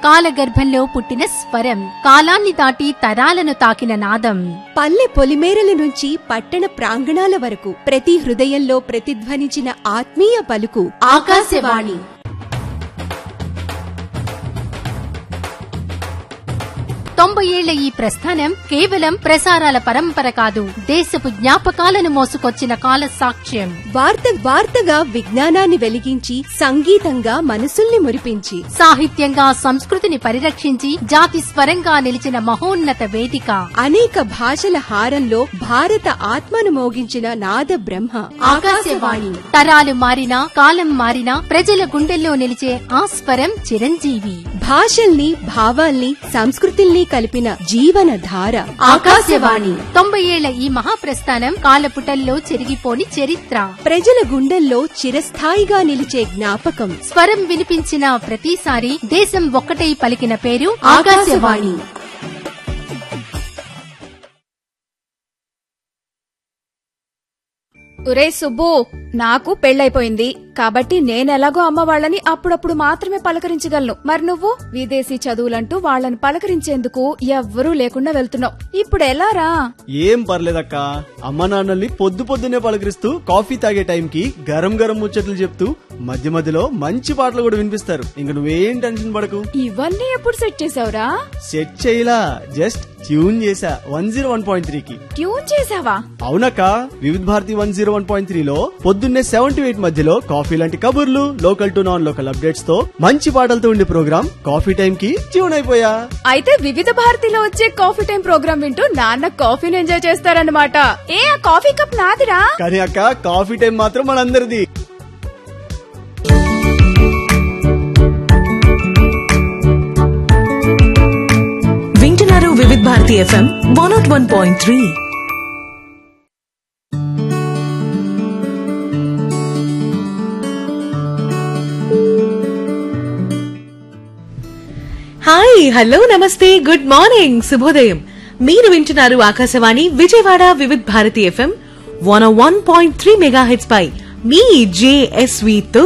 కాలగర్భంలో పుట్టిన స్వరం కాలాన్ని దాటి తరాలను తాకిన నాదం పల్లె పొలిమేరల నుంచి పట్టణ ప్రాంగణాల వరకు ప్రతి హృదయంలో ప్రతిధ్వనించిన ఆత్మీయ పలుకు ఆకాశవాణి తొంభై ఏళ్ల ఈ ప్రస్థానం కేవలం ప్రసారాల పరంపర కాదు దేశపు జ్ఞాపకాలను మోసుకొచ్చిన కాల సాక్ష్యం వార్త వార్తగా విజ్ఞానాన్ని వెలిగించి సంగీతంగా మనసుల్ని మురిపించి సాహిత్యంగా సంస్కృతిని పరిరక్షించి జాతి స్వరంగా నిలిచిన మహోన్నత వేదిక అనేక భాషల హారంలో భారత ఆత్మను మోగించిన నాద బ్రహ్మ ఆకాశవాణి తరాలు మారినా కాలం మారినా ప్రజల గుండెల్లో నిలిచే ఆ స్వరం చిరంజీవి భాషల్ని భావాల్ని సంస్కృతుల్ని కలిపిన జీవన ధార ఆకాశవాణి తొంభై ఏళ్ల ఈ మహాప్రస్థానం కాలపుటల్లో చెరిగిపోని చరిత్ర ప్రజల గుండెల్లో చిరస్థాయిగా నిలిచే జ్ఞాపకం స్వరం వినిపించిన ప్రతిసారి దేశం ఒక్కటై పలికిన పేరు ఆకాశవాణి ఒరే సుబ్బు నాకు పెళ్ళైపోయింది కాబట్టి నేనెలాగో అమ్మ వాళ్ళని అప్పుడప్పుడు మాత్రమే పలకరించగలను మరి నువ్వు విదేశీ చదువులంటూ వాళ్ళని పలకరించేందుకు ఎవ్వరూ లేకుండా వెళ్తున్నావు ఇప్పుడు ఎలారా ఏం పర్లేదక్క అమ్మ నాన్నల్ని పొద్దు పొద్దునే పలకరిస్తూ కాఫీ తాగే టైంకి గరం గరం ముచ్చట్లు చెప్తూ మధ్య మధ్యలో మంచి పాటలు కూడా వినిపిస్తారు ఇంక నువ్వేం టెన్షన్ పడకు ఇవన్నీ ఎప్పుడు సెట్ చేసావురా సెట్ చేయలా జస్ట్ ట్యూన్ చేసా వన్ జీరో వన్ పాయింట్ త్రీకి ట్యూన్ చేసావా అవునక్క Vividh Bharati one zero one point త్రీలో పొద్దున్నే సెవెన్ టు ఎయిట్ మధ్యలో కాఫీ లాంటి కబుర్లు local to non local updates తో మంచి పాటలతో ఉండే ప్రోగ్రామ్ కాఫీ టైం కి ట్యూన్ అయిపోయా అయితే వివిధ భారతిలో వచ్చే కాఫీ టైం ప్రోగ్రామ్ వింటూ నాన్న కాఫీని ఎంజాయ్ చేస్తారన్నమాట ఏ ఆ కాఫీ కప్ నాదిరా కానీ అక్క కాఫీ టైం మాత్రం మనందరిది వింటున్నారు Vividh Bharati FM one nought one point three hi hello నమస్తే గుడ్ మార్నింగ్ శుభోదయం మీరు వింటున్నారు Akashvani Vijayawada Vividh Bharati FM one one point three mega heads పై మీ జేఎస్వితో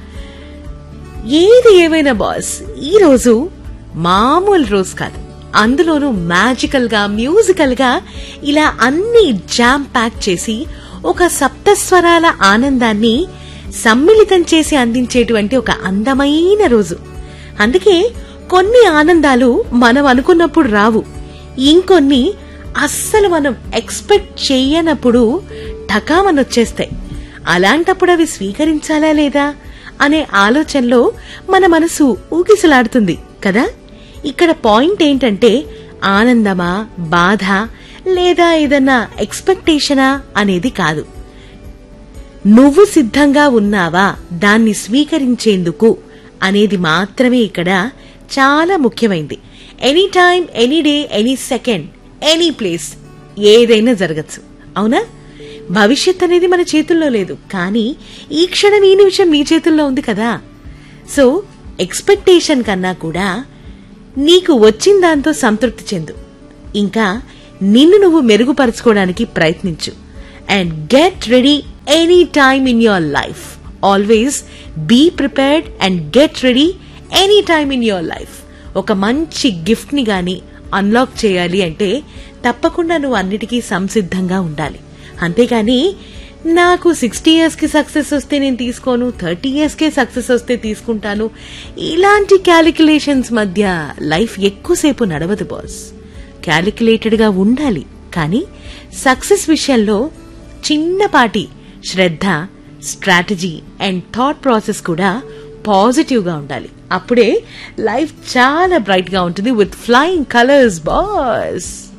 ఏది ఏమైనా బాస్ ఈ రోజు మామూలు రోజు కాదు అందులోనూ మ్యాజికల్ గా మ్యూజికల్ గా ఇలా అన్ని జామ్ ప్యాక్ చేసి ఒక సప్తస్వరాల ఆనందాన్ని సమ్మిళితం చేసి అందించేటువంటి ఒక అందమైన రోజు అందుకే కొన్ని ఆనందాలు మనం అనుకున్నప్పుడు రావు ఇంకొన్ని అస్సలు మనం ఎక్స్పెక్ట్ చెయ్యనప్పుడు టకామనొచ్చేస్తాయి అలాంటప్పుడు అవి స్వీకరించాలా లేదా అనే ఆలోచనలో మన మనసు ఊగిసలాడుతుంది కదా ఇక్కడ పాయింట్ ఏంటంటే ఆనందమా బాధ లేదా ఏదన్నా ఎక్స్పెక్టేషనా అనేది కాదు నువ్వు సిద్ధంగా ఉన్నావా దాన్ని స్వీకరించేందుకు అనేది మాత్రమే ఇక్కడ చాలా ముఖ్యమైంది any time any day any second any place ఏదైనా జరగచ్చు అవునా భవిష్యత్ అనేది మన చేతుల్లో లేదు కానీ ఈ క్షణం ఈ నిమిషం నీ చేతుల్లో ఉంది కదా సో ఎక్స్పెక్టేషన్ కన్నా కూడా నీకు వచ్చిన దాంతో సంతృప్తి చెందు ఇంకా నిన్ను నువ్వు మెరుగుపరచుకోవడానికి ప్రయత్నించు and get ready any time in your life always be prepared and get ready any time in your life ఒక మంచి గిఫ్ట్ ని గాని అన్లాక్ చేయాలి అంటే తప్పకుండా నువ్వు అన్నిటికీ సంసిద్ధంగా ఉండాలి అంతేగాని నాకు సిక్స్టీ ఇయర్స్ కి సక్సెస్ వస్తే నేను తీసుకోను థర్టీ ఇయర్స్ కే సక్సెస్ వస్తే తీసుకుంటాను ఇలాంటి క్యాలిక్యులేషన్స్ మధ్య లైఫ్ ఎక్కువసేపు నడవదు బాస్ క్యాలిక్యులేటెడ్ గా ఉండాలి కానీ సక్సెస్ విషయంలో చిన్నపాటి శ్రద్ధ స్ట్రాటజీ అండ్ థాట్ ప్రాసెస్ కూడా పాజిటివ్ గా ఉండాలి అప్పుడే లైఫ్ చాలా బ్రైట్ గా ఉంటుంది విత్ ఫ్లయింగ్ కలర్స్ బాస్